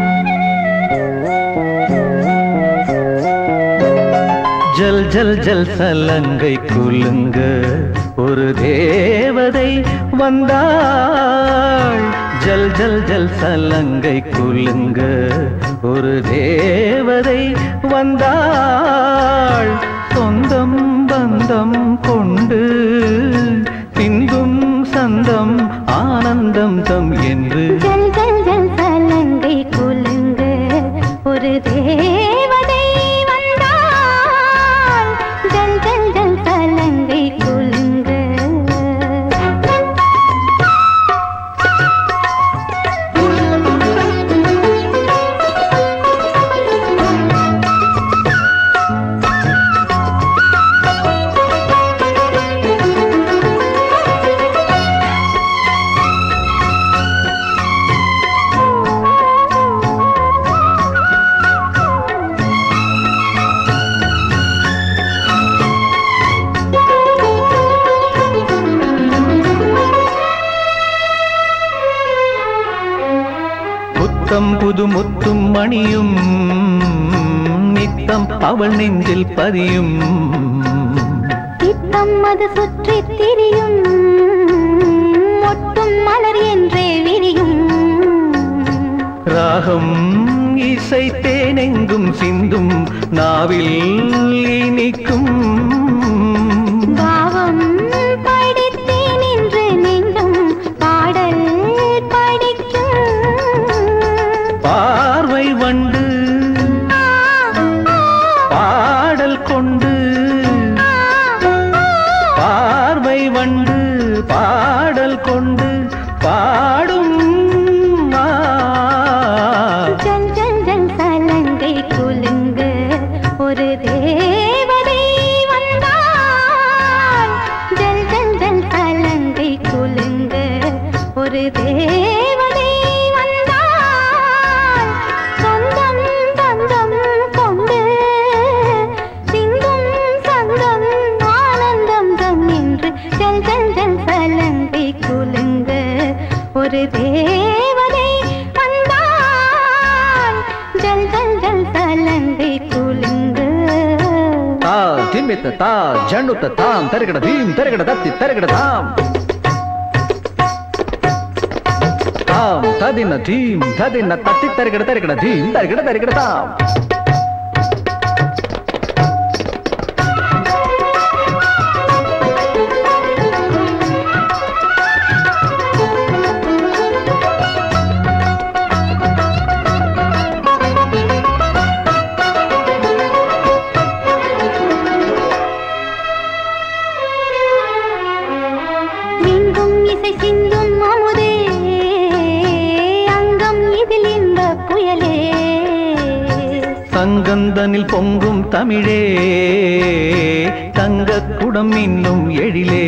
ஜல் ஜல் ஜல் சலங்கை குலுங்க ஒரு தேவதை வந்தாள் ஜல் ஜல் ஜல் சலங்கை குலுங்க ஒரு தேவதை வந்தாள் சொந்தம் பந்தம் கொண்டு சிந்தும் சந்தம் ஆனந்தம் தம் என்று ஜல் ஜல் ஜல் சலங்கை குலுங்க ஒரு தேவதை வந்தாள் ஜல் ஜல் ஜல் சலங்கை குலுங்க புத்தம் புது முத்தும் மணியும் நித்தம் அவள் நெஞ்சில் பதியும் சித்தம் அது சுற்றி திரியும் மொட்டும் மலர் என்றே விரியும் ராகம் இசை தேனெங்கும் சிந்தும் நாவில் இனிக்கும் பாவம் படித்தேன் என்று நெஞ்சும் பாடல் படிக்கும் பார்வை வண்டு பாடல் கொண்டு பார்வை வண்டு பாடல் கொண்டு பாடும் ஆ. ஜல் ஜல் ஜல் சலங்கை குலுங்க ஒரு தேவதை வந்தாள் ஜல் ஜல் ஜல் சலங்கை குலுங்க ஒரு தேவதை வந்தாள் சொந்தம் பந்தம் கொண்டு சிந்தும் சங்கம் ஆனந்தம் தம் என்று ஜல் ஜல் ஜல் சலங்கை குலுங்க ஒரு தேவதை வந்தாள் ஜல் ஜல் ஜல் சலங்கை குலுங்க ತಾ ತಿಮ್ಮಿತ್ತ ತಾ ಜಂಡುತ್ತ ತಾಂ ತರಗಡ ಧೀಂ ತರಗಡ ದತ್ತಿ ತರಗಡ ತಾಂ ತಾಂ ತದಿನ ಧೀಂ ತದಿನ ತತ್ತಿ ತರಗಡ ತರಗಡ ಧೀಂ ತರಗಡ ತರಗಡ ತಾಂ எங்கும் இசை சிந்தும் அமுதே அங்கம் இதில் இந்த புயலே சங்கந்தனில் பொங்கும் தமிழே தங்க குடம் இன்னும் எழிலே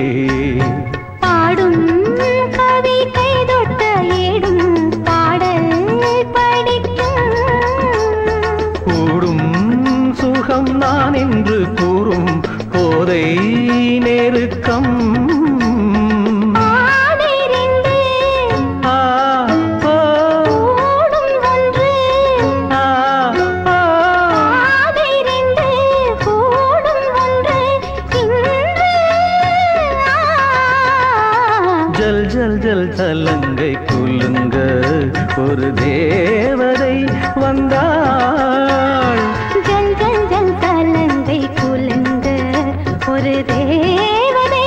பாடும் கவி கைதொட்ட ஏடும் பாடல் படிக்கும் கூடும் சுகம் நான் என்று கூறும் போதை நெருக்கம் பாதை ரெண்டு ஆ, ஓ, கூடும் ஒன்று ஆ, ஓ. பாதை ரெண்டு கூடும் ஒன்று இன்று ஆ. ஜல் ஜல் ஜல் சலங்கை குலுங்க ஒரு தேவதை வந்தாள் ஜல் ஜல் ஜல் சலங்கை குலுங்க ஒரு தேவதை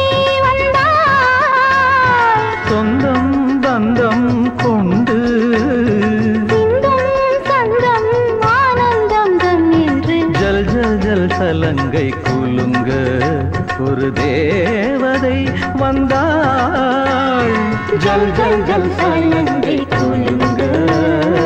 வந்தாள் சொந்தம் பந்தம் கொண்டு சிந்தும் சங்கம் ஆனந்தம் தம் என்று ஜல் ஜல் ஜல் சலங்கை குலுங்க ஒரு தேவதை வந்தாள் ஜல் ஜல் ஜல் சலங்கை குலுங்க